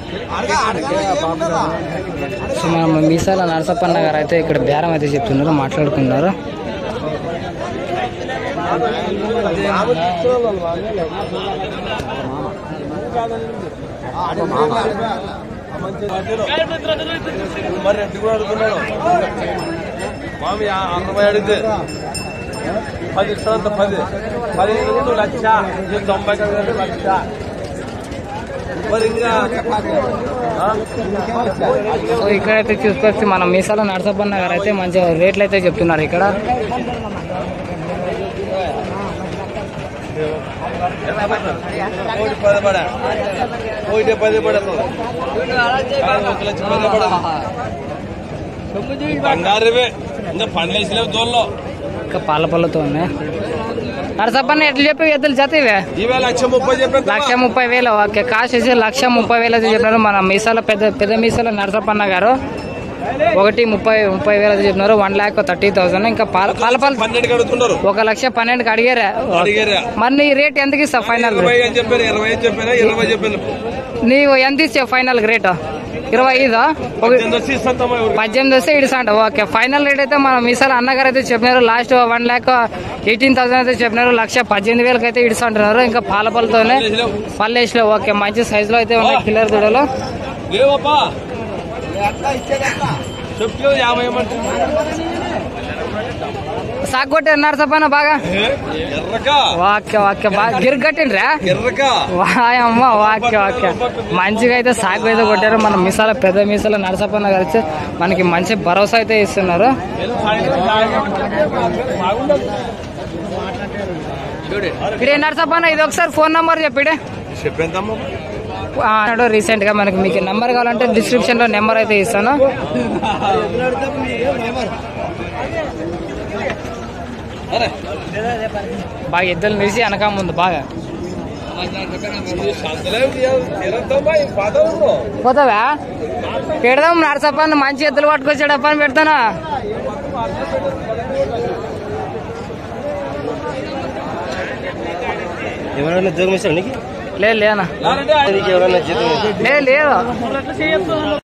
So మన మీసాల నరసప్పన్న గారు అయితే ఇక్కడ బేరం అయితే చెప్తున్నారు మాట్లాడుకున్నారు మరి ఎంత కూడా అడుగుతున్నాడు మామి అరవై అడిగితే పది ఇస్తానంత పది పది రెండు లక్ష ఇది తొంభై కదా లక్ష మరి ఇంకా ఆ? సో ఇక్కడైతే చూసుకొచ్చి మన మీసాల నరసప్పన్న గారు అయితే మంచి రేట్లు అయితే చెప్తున్నారు ఇక్కడ కోటి పది పడ కోటి పది పడదు ఒక లక్ష పది పడదు బంగారువే ఇంకా పనిలేసలేవు దోల్లో ఇంకా పాల పళ్ళతో ఉన్నాయి నరసప్పన్న ఎట్లా చెప్పి ఎద్దులు జత ఇవే ఇవే లక్ష ముప్పై చెప్పాను లక్ష ముప్పై వేలు ఓకే కాస్ట్ వచ్చి లక్ష ముప్పై వేలు అయితే చెప్పినారు మన మీసాల పెద్ద పెద్ద మీసాల నరసప్పన్న గారు ఒకటి ముప్పై ముప్పై వేలు అయితే చెప్పినారు వన్ ల్యాక్ థర్టీ థౌసండ్ ఇంకా పాల పాల పళ్ళు పన్నెండుకి అడుగుతున్నారు ఒక లక్ష పన్నెండుకి అడిగారా అడిగారా మరి నీ రేట్ ఎంతకి ఇస్తావు ఫైనల్ ఇరవై అని చెప్పారు ఇరవై అని చెప్పారా ఇరవై చెప్పాను నీవు ఎంత ఇచ్చావు ఫైనల్ రేట్ ఇరవై ఐదు ఒక ఎంత వచ్చి ఇస్తామా పద్దెనిమిది వస్తే ఇడిసంట ఓకే ఫైనల్ రేట్ అయితే మన మీసాల అన్నగారు అయితే చెప్పినారు last one lakh eighteen thousand అయితే చెప్పినారు లక్ష పద్దెనిమిది వేలకి అయితే ఇడిసంటున్నారు ఇంకా పాల పళ్ళతోనే పల్లేసిలో ఓకే మంచి సైజులో అయితే ఉన్నాయి కిల్లర్ దూడలు లేవప్పా చెప్పు యాభై ఇవ్వమంటే సాగు కొట్టారు నరసపైన బాగా ఎర్రక వాక్య వాక్య బాగా గిరి కట్టిండ్రా ఎర్రక వాయమ్మ వాక్య వాక్య మంచిగా అయితే సాగు అయితే కొట్టారు మన మీసాల పెద్ద మీసాల నరసపన్న కలిసి మనకి మంచి భరోసా అయితే ఇస్తున్నారు ఇడే నరసపన్న ఇది ఒకసారి ఫోన్ నంబర్ చెప్పిడే చెప్పేద్దామా రీసెంట్ గా మనకి మీకు నెంబర్ కావాలంటే డిస్క్రిప్షన్ లో నెంబర్ అయితే ఇస్తాను అరే బాగా ఎద్దులు నిలిచి వెనక ముందు బాగా సంతలే తిరగమ్మా ఈ పాత ఊరు పోతావా పెడదాం నరసప్పని మంచి ఎద్దులు పట్టుకొచ్చాడు పని పెడతానా ఎవరైనా ఉద్యోగం ఇస్తాడు నీకు లేదు లేనా లారంటే ఆయన నీకు ఎవరైనా జీతం లేదు లేదు